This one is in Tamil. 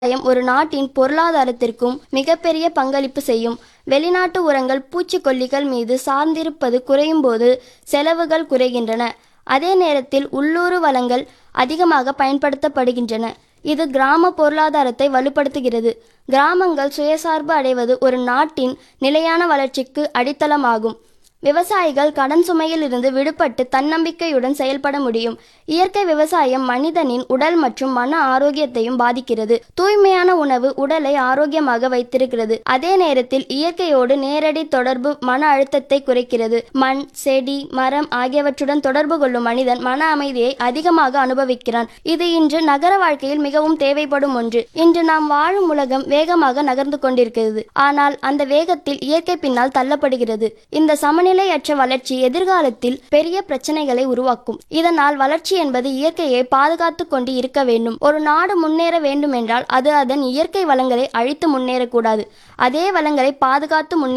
விவசாயம் ஒரு நாட்டின் பொருளாதாரத்திற்கும் மிகப்பெரிய பங்களிப்பு செய்யும் வெளிநாட்டு உரங்கள் பூச்சிக்கொல்லிகள் மீது சார்ந்திருப்பது குறையும்போது செலவுகள் குறைகின்றன அதே நேரத்தில் உள்ளூர் வளங்கள் அதிகமாக பயன்படுத்தப்படுகின்றன இது கிராம பொருளாதாரத்தை வலுப்படுத்துகிறது கிராமங்கள் சுயசார்பு அடைவது ஒரு நாட்டின் நிலையான வளர்ச்சிக்கு அடித்தளமாகும் விவசாயிகள் கடன் சுமையில் இருந்து விடுபட்டு தன்னம்பிக்கையுடன் செயல்பட முடியும் இயற்கை விவசாயம் மனிதனின் உடல் மற்றும் மன ஆரோக்கியத்தையும் பாதிக்கிறது தூய்மையான உணவு உடலை ஆரோக்கியமாக வைத்திருக்கிறது அதே நேரத்தில் இயற்கையோடு நேரடி தொடர்பு மன அழுத்தத்தை குறைக்கிறது மண் செடி மரம் ஆகியவற்றுடன் தொடர்பு கொள்ளும் மனிதன் மன அமைதியை அதிகமாக அனுபவிக்கிறான் இது இன்று நகர வாழ்க்கையில் மிகவும் தேவைப்படும் ஒன்று இன்று நாம் வாழும் உலகம் வேகமாக நகர்ந்து கொண்டிருக்கிறது ஆனால் அந்த வேகத்தில் இயற்கை பின்னால் தள்ளப்படுகிறது இந்த சமநிலையற்ற வளர்ச்சி எதிர்காலத்தில் பெரிய பிரச்சனைகளை உருவாக்கும் இதனால் வளர்ச்சி என்பது இயற்கையை பாதுகாத்து கொண்டு இருக்க வேண்டும் ஒரு நாடு முன்னேற வேண்டுமென்றால் அது அதன் இயற்கை வளங்களை அழித்து முன்னேறக்கூடாது அதே வளங்களை பாதுகாத்து முன்னே